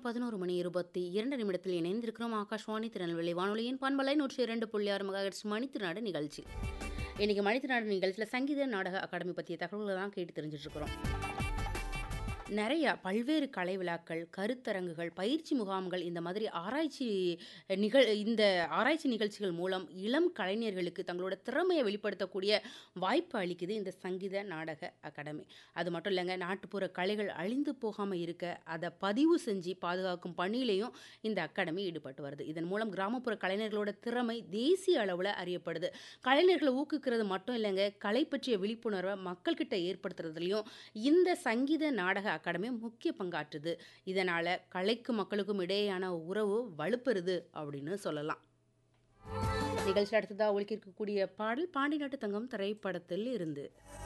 பதினோரு மணி இருபத்தி இரண்டு நிமிடத்தில் இணைந்திருக்கிறோம் ஆகாஷ்வாணி திருநெல்வேலி வானொலியின் பண்பலை நூற்றி இரண்டு புள்ளி ஆறு மெகாஹெட்ஸ் மணித்திருநாடு நிகழ்ச்சி இன்னைக்கு மணித்திருநாடு நிகழ்ச்சியில் சங்கீத நாடக அகாடமி பற்றிய தகவல்களை தான் கேட்டு தெரிஞ்சுட்டு இருக்கிறோம் நிறைய பல்வேறு கலை விழாக்கள் கருத்தரங்குகள் பயிற்சி முகாம்கள் இந்த மாதிரி ஆராய்ச்சி நிகழ் இந்த ஆராய்ச்சி நிகழ்ச்சிகள் மூலம் இளம் கலைஞர்களுக்கு தங்களோட திறமையை வெளிப்படுத்தக்கூடிய வாய்ப்பு அளிக்குது இந்த சங்கீத நாடக அகாடமி அது மட்டும் இல்லைங்க நாட்டுப்புற கலைகள் அழிந்து போகாமல் இருக்க அதை பதிவு செஞ்சு பாதுகாக்கும் பணியிலையும் இந்த அகாடமி ஈடுபட்டு வருது இதன் மூலம் கிராமப்புற கலைஞர்களோட திறமை தேசிய அளவில் அறியப்படுது கலைஞர்களை ஊக்குவிக்கிறது மட்டும் இல்லைங்க கலை பற்றிய விழிப்புணர்வை மக்கள்கிட்ட ஏற்படுத்துறதுலையும் இந்த சங்கீத நாடக அகாடமி முக்கிய பங்காற்றுது இதனால் கலைக்கும் மக்களுக்கும் இடையேயான உறவு வலுப்பெறுது அப்படின்னு சொல்லலாம் நிகழ்ச்சி அடுத்ததாக ஒழிக்க இருக்கக்கூடிய பாடல் பாண்டி நாட்டு தங்கம் திரைப்படத்தில் இருந்து